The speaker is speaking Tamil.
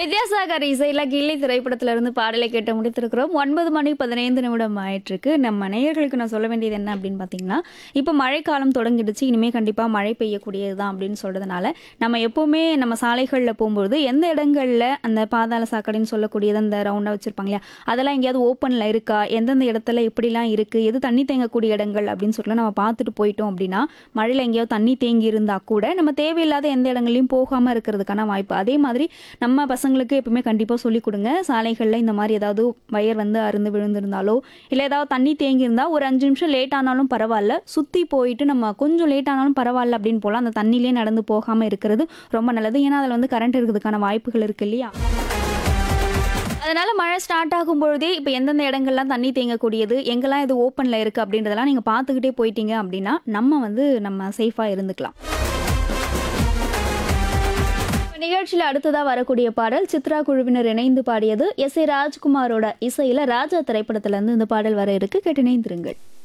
வித்யாசாகர் இசையில கில்லி திரைப்படத்துல இருந்து பாடலை கேட்டு முடித்திருக்கிறோம் ஒன்பது மணி பதினைந்து நிமிடம் ஆயிட்டிருக்கு நம்ம நேயர்களுக்கு நான் சொல்ல வேண்டியது என்ன அப்படின்னு பார்த்தீங்கன்னா இப்போ மழைக்காலம் தொடங்கிடுச்சு இனிமே கண்டிப்பா மழை பெய்யக்கூடியது தான் அப்படின்னு சொல்றதுனால நம்ம எப்பவுமே நம்ம சாலைகளில் போகும்போது எந்த இடங்கள்ல அந்த பாதாள சாக்கடைன்னு சொல்லக்கூடியது அந்த ரவுண்டா வச்சிருப்பாங்க இல்லையா அதெல்லாம் எங்கேயாவது ஓப்பன்ல இருக்கா எந்தெந்த இடத்துல எப்படிலாம் இருக்கு எது தண்ணி தேங்கக்கூடிய இடங்கள் அப்படின்னு சொல்லி நம்ம பார்த்துட்டு போயிட்டோம் அப்படின்னா மழையில் எங்கேயாவது தண்ணி தேங்கி இருந்தா கூட நம்ம தேவையில்லாத எந்த இடங்களையும் போகாம இருக்கிறதுக்கான வாய்ப்பு அதே மாதிரி நம்ம பசங்களுக்கு எப்பவுமே கண்டிப்பாக சொல்லிக் கொடுங்க சாலைகளில் இந்த மாதிரி ஏதாவது வயர் வந்து அருந்து விழுந்திருந்தாலோ இல்லை ஏதாவது தண்ணி தேங்கி இருந்தா ஒரு அஞ்சு நிமிஷம் லேட் ஆனாலும் பரவாயில்ல சுற்றி போயிட்டு நம்ம கொஞ்சம் லேட் ஆனாலும் பரவாயில்ல அப்படின்னு போல அந்த தண்ணியிலே நடந்து போகாமல் இருக்கிறது ரொம்ப நல்லது ஏன்னா அதில் வந்து கரண்ட் இருக்கிறதுக்கான வாய்ப்புகள் இருக்கு இல்லையா அதனால மழை ஸ்டார்ட் ஆகும் பொழுதே இப்போ எந்தெந்த இடங்கள்லாம் தண்ணி தேங்கக்கூடியது எங்கெல்லாம் இது ஓப்பனில் இருக்குது அப்படின்றதெல்லாம் நீங்கள் பார்த்துக்கிட்டே போயிட்டீங்க அப்படின்னா நம்ம வந்து நம்ம சேஃபாக இருந்துக்கலாம் நிகழ்ச்சியில் அடுத்ததா வரக்கூடிய பாடல் சித்ரா குழுவினர் இணைந்து பாடியது எஸ் ஏ ராஜ்குமாரோட இசையில ராஜா திரைப்படத்துல இருந்து இந்த பாடல் வர இருக்கு கேட்டு இணைந்திருங்கள்